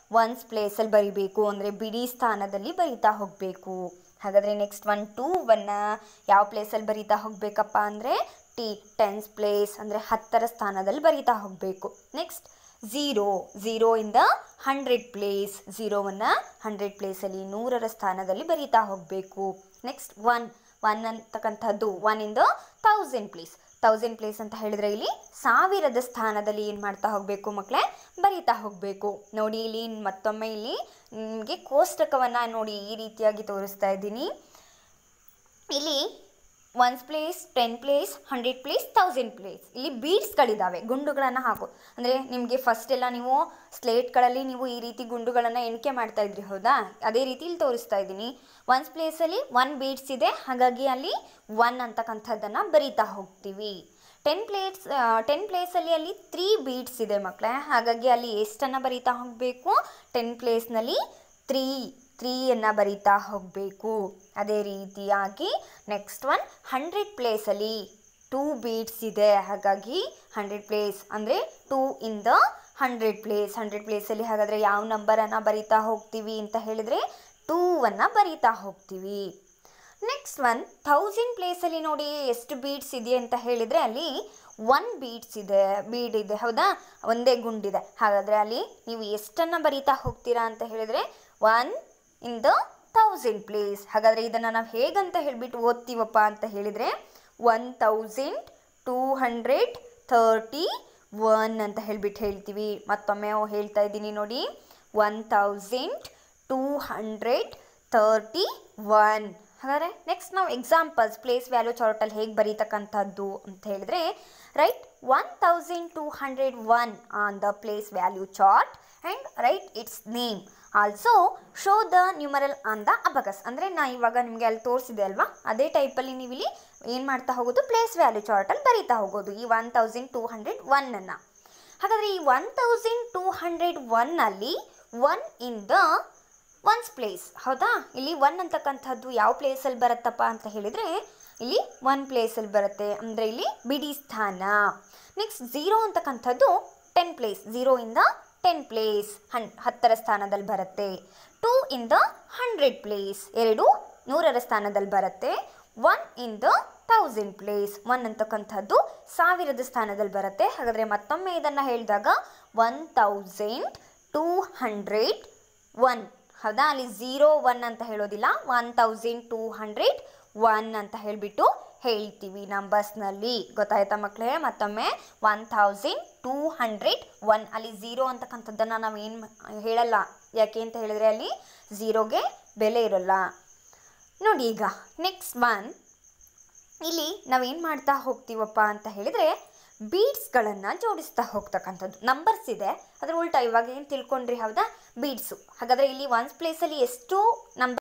once ಪ್ಲೇಸಲ್ಲಿ ಬರಿಬೇಕು ಅಂದರೆ ಬಿಡಿ ಸ್ಥಾನದಲ್ಲಿ ಬರಿತಾ ಹೋಗಬೇಕು ಹಾಗಾದರೆ ನೆಕ್ಸ್ಟ್ ಒನ್ ಟೂ ಒನ್ನ ಯಾವ ಪ್ಲೇಸಲ್ಲಿ ಬರಿತಾ ಹೋಗಬೇಕಪ್ಪ ಅಂದರೆ ಟಿ ಟೆನ್ಸ್ ಪ್ಲೇಸ್ ಅಂದರೆ ಹತ್ತರ ಸ್ಥಾನದಲ್ಲಿ ಬರಿತಾ ಹೋಗಬೇಕು ನೆಕ್ಸ್ಟ್ ಝೀರೋ ಝೀರೋಯಿಂದ ಹಂಡ್ರೆಡ್ ಪ್ಲೇಸ್ ಝೀರೋವನ್ನು ಹಂಡ್ರೆಡ್ ಪ್ಲೇಸಲ್ಲಿ ನೂರರ ಸ್ಥಾನದಲ್ಲಿ ಬರಿತಾ ಹೋಗಬೇಕು ನೆಕ್ಸ್ಟ್ ಒನ್ ಒನ್ ಅಂತಕ್ಕಂಥದ್ದು ಒನ್ನಿಂದ ತೌಸಂಡ್ ಪ್ಲೇಸ್ ತೌಸಂಡ್ ಪ್ಲೇಸ್ ಅಂತ ಹೇಳಿದ್ರೆ ಇಲ್ಲಿ ಸಾವಿರದ ಸ್ಥಾನದಲ್ಲಿ ಏನು ಮಾಡ್ತಾ ಹೋಗಬೇಕು ಮಕ್ಕಳೇ ಬರಿತಾ ಹೋಗಬೇಕು ನೋಡಿ ಇಲ್ಲಿ ಮತ್ತೊಮ್ಮೆ ಇಲ್ಲಿ ನಿಮಗೆ ಕೋಷ್ಟಕವನ್ನು ನೋಡಿ ಈ ರೀತಿಯಾಗಿ ತೋರಿಸ್ತಾ ಇದ್ದೀನಿ ಇಲ್ಲಿ ones place ten place hundred place thousand place ಇಲ್ಲಿ ಬೀಡ್ಸ್ಗಳಿದ್ದಾವೆ ಗುಂಡುಗಳನ್ನು ಹಾಕು ಅಂದರೆ ನಿಮಗೆ ಫಸ್ಟ್ ಎಲ್ಲ ನೀವು ಸ್ಲೇಟ್ಗಳಲ್ಲಿ ನೀವು ಈ ರೀತಿ ಗುಂಡುಗಳನ್ನು ಎಣಿಕೆ ಮಾಡ್ತಾ ಇದ್ರಿ ಹೌದಾ ಅದೇ ರೀತಿ ಇಲ್ಲಿ ತೋರಿಸ್ತಾ ಇದ್ದೀನಿ ಒನ್ಸ್ ಪ್ಲೇಸಲ್ಲಿ ಒನ್ ಬೀಡ್ಸ್ ಇದೆ ಹಾಗಾಗಿ ಅಲ್ಲಿ ಒನ್ ಅಂತಕ್ಕಂಥದ್ದನ್ನು ಬರಿತಾ ಹೋಗ್ತೀವಿ ಟೆನ್ ಪ್ಲೇಟ್ಸ್ ಟೆನ್ ಪ್ಲೇಸಲ್ಲಿ ಅಲ್ಲಿ ತ್ರೀ ಬೀಡ್ಸ್ ಇದೆ ಮಕ್ಕಳೇ ಹಾಗಾಗಿ ಅಲ್ಲಿ ಎಷ್ಟನ್ನು ಬರಿತಾ ಹೋಗಬೇಕು ಟೆನ್ ಪ್ಲೇಸ್ನಲ್ಲಿ ತ್ರೀ ತ್ರೀಯನ್ನು ಬರಿತಾ ಹೋಗಬೇಕು ಅದೇ ರೀತಿಯಾಗಿ ನೆಕ್ಸ್ಟ್ ಒನ್ ಹಂಡ್ರೆಡ್ ಪ್ಲೇಸಲ್ಲಿ ಟೂ ಬೀಡ್ಸ್ ಇದೆ ಹಾಗಾಗಿ ಹಂಡ್ರೆಡ್ ಪ್ಲೇಸ್ ಅಂದರೆ two in the hundred place hundred ಪ್ಲೇಸಲ್ಲಿ ಹಾಗಾದರೆ ಯಾವ ನಂಬರನ್ನು ಬರಿತಾ ಹೋಗ್ತೀವಿ ಅಂತ ಹೇಳಿದರೆ ಟೂವನ್ನು ಬರಿತಾ ಹೋಗ್ತೀವಿ ನೆಕ್ಸ್ಟ್ ಒನ್ ಥೌಸಂಡ್ ಪ್ಲೇಸಲ್ಲಿ ನೋಡಿ ಎಷ್ಟು ಬೀಡ್ಸ್ ಇದೆ ಅಂತ ಹೇಳಿದರೆ ಅಲ್ಲಿ ಒನ್ ಬೀಡ್ಸ್ ಇದೆ ಬೀಡ್ ಇದೆ ಹೌದಾ ಒಂದೇ ಗುಂಡಿದೆ ಹಾಗಾದರೆ ಅಲ್ಲಿ ನೀವು ಎಷ್ಟನ್ನು ಬರಿತಾ ಹೋಗ್ತೀರಾ ಅಂತ ಹೇಳಿದರೆ one in the thousand place ಹಾಗಾದರೆ ಇದನ್ನು ನಾವು ಹೇಗಂತ ಹೇಳಿಬಿಟ್ಟು ಓದ್ತೀವಪ್ಪ ಅಂತ ಹೇಳಿದರೆ one thousand two hundred thirty one ಅಂತ ಹೇಳ್ಬಿಟ್ಟು ಹೇಳ್ತೀವಿ ಮತ್ತೊಮ್ಮೆ ಹೇಳ್ತಾ ಇದ್ದೀನಿ ನೋಡಿ one thousand two hundred thirty one ಹಾಗಾದರೆ ನೆಕ್ಸ್ಟ್ ನಾವು ಎಕ್ಸಾಂಪಲ್ಸ್ ಪ್ಲೇಸ್ ವ್ಯಾಲ್ಯೂ ಚಾರ್ಟಲ್ಲಿ ಹೇಗೆ ಬರೀತಕ್ಕಂಥದ್ದು ಅಂತ ಹೇಳಿದ್ರೆ right one thousand two hundred one on the place value chart and write its name also show the numeral on the abacus ಅಂದರೆ ನಾ ಇವಾಗ ನಿಮಗೆ ಅಲ್ಲಿ ತೋರಿಸಿದೆ ಅಲ್ವಾ ಅದೇ ಟೈಪಲ್ಲಿ ನೀವು ಇಲ್ಲಿ ಏನು ಮಾಡ್ತಾ ಹೋಗೋದು ಪ್ಲೇಸ್ ವ್ಯಾಲ್ಯೂ ಚಾರ್ಟಲ್ಲಿ ಬರೀತಾ ಹೋಗೋದು ಈ ಒನ್ ತೌಸಂಡ್ ಟೂ ಹಂಡ್ರೆಡ್ ಒನ್ನನ್ನು ಹಾಗಾದರೆ ಈ ಒನ್ ತೌಸಂಡ್ ಟೂ ಹಂಡ್ರೆಡ್ ಒನ್ನಲ್ಲಿ one in the ones place ಹೌದಾ ಇಲ್ಲಿ ಒನ್ ಅಂತಕ್ಕಂಥದ್ದು ಯಾವ ಪ್ಲೇಸಲ್ಲಿ ಬರುತ್ತಪ್ಪ ಅಂತ ಹೇಳಿದರೆ ಇಲ್ಲಿ ಒನ್ ಪ್ಲೇಸಲ್ಲಿ ಬರುತ್ತೆ ಅಂದರೆ ಇಲ್ಲಿ ಬಿಡಿ ಸ್ಥಾನ ನೆಕ್ಸ್ಟ್ ಝೀರೋ ಅಂತಕ್ಕಂಥದ್ದು ಟೆನ್ ಪ್ಲೇಸ್ ಝೀರೋಯಿಂದ ಟೆನ್ ಪ್ಲೇಸ್ ಹನ್ ಹತ್ತರ ಸ್ಥಾನದಲ್ಲಿ ಬರುತ್ತೆ two in the hundred place ಎರಡು ನೂರರ ಸ್ಥಾನದಲ್ಲಿ ಬರುತ್ತೆ one in the thousand place one ಅಂತಕ್ಕಂಥದ್ದು ಸಾವಿರದ ಸ್ಥಾನದಲ್ಲಿ ಬರುತ್ತೆ ಹಾಗಾದರೆ ಮತ್ತೊಮ್ಮೆ ಇದನ್ನು ಹೇಳಿದಾಗ one thousand two hundred one ಹೌದಾ ಅಲ್ಲಿ ಝೀರೋ ಒನ್ ಅಂತ ಹೇಳೋದಿಲ್ಲ one thousand two hundred one ಅಂತ ಹೇಳಿಬಿಟ್ಟು ಹೇಳ್ತೀವಿ ನಂಬರ್ಸ್ನಲ್ಲಿ ಗೊತ್ತಾಯ್ತಾ ಮಕ್ಕಳೇ ಮತ್ತೊಮ್ಮೆ one thousand two hundred one ಅಲ್ಲಿ ಝೀರೋ ಅಂತಕ್ಕಂಥದ್ದನ್ನು ನಾವು ಏನು ಹೇಳಲ್ಲ ಯಾಕೆ ಅಂತ ಹೇಳಿದರೆ ಅಲ್ಲಿ ಝೀರೋಗೆ ಬೆಲೆ ಇರೋಲ್ಲ ನೋಡಿ ಈಗ ನೆಕ್ಸ್ಟ್ ಒನ್ ಇಲ್ಲಿ ನಾವೇನು ಮಾಡ್ತಾ ಹೋಗ್ತೀವಪ್ಪ ಅಂತ ಹೇಳಿದರೆ ಬೀಡ್ಸ್ಗಳನ್ನು ಜೋಡಿಸ್ತಾ ಹೋಗ್ತಕ್ಕಂಥದ್ದು ನಂಬರ್ಸ್ ಇದೆ ಅದ್ರ ಉಲ್ಟಾ ಇವಾಗ ಏನು ತಿಳ್ಕೊಂಡ್ರಿ ಹೌದಾ ಬೀಡ್ಸು ಹಾಗಾದರೆ ಇಲ್ಲಿ ಒನ್ಸ್ ಪ್ಲೇಸಲ್ಲಿ ಎಷ್ಟು ನಂಬರ್